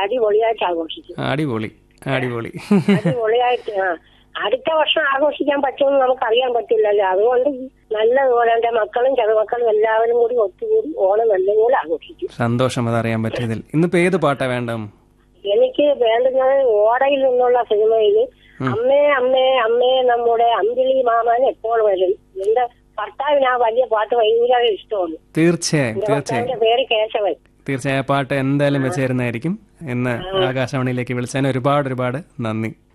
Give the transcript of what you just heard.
അടിപൊളിയായിട്ട് ആഘോഷിക്കും അടിപൊളി അടിപൊളി അടിപൊളിയായിട്ട് ആ അടുത്ത വർഷം ആഘോഷിക്കാൻ പറ്റുമെന്ന് നമുക്ക് അറിയാൻ പറ്റില്ലല്ലോ അതുകൊണ്ട് നല്ലതുപോലെ എന്റെ മക്കളും ചെറുമക്കളും എല്ലാവരും കൂടി ഒത്തുകൂടി ഓണം നല്ലതുപോലെ ആഘോഷിക്കും സന്തോഷം അതറിയാൻ പറ്റിയതിൽ ഇന്നിപ്പോ ഏത് പാട്ടാ വേണ്ടം എനിക്ക് വേണ്ടുന്നത് ഓടയിൽ നിന്നുള്ള സിനിമയിൽ അമ്മേ അമ്മേ അമ്മേ നമ്മുടെ അമ്പിളി മാമൻ എപ്പോൾ വരും എന്റെ ഭർത്താവിന് ആ വലിയ പാട്ട് ഭയങ്കര ഇഷ്ടമാണ് തീർച്ചയായും എന്റെ തീർച്ചയായും ഭർത്താവിന്റെ പേര് കേശവൻ തീർച്ചയായും ആ പാട്ട് എന്തായാലും വെച്ചേരുന്നതായിരിക്കും ഇന്ന് ആകാശവാണിയിലേക്ക് വിളിച്ചതിന് ഒരുപാട് ഒരുപാട് നന്ദി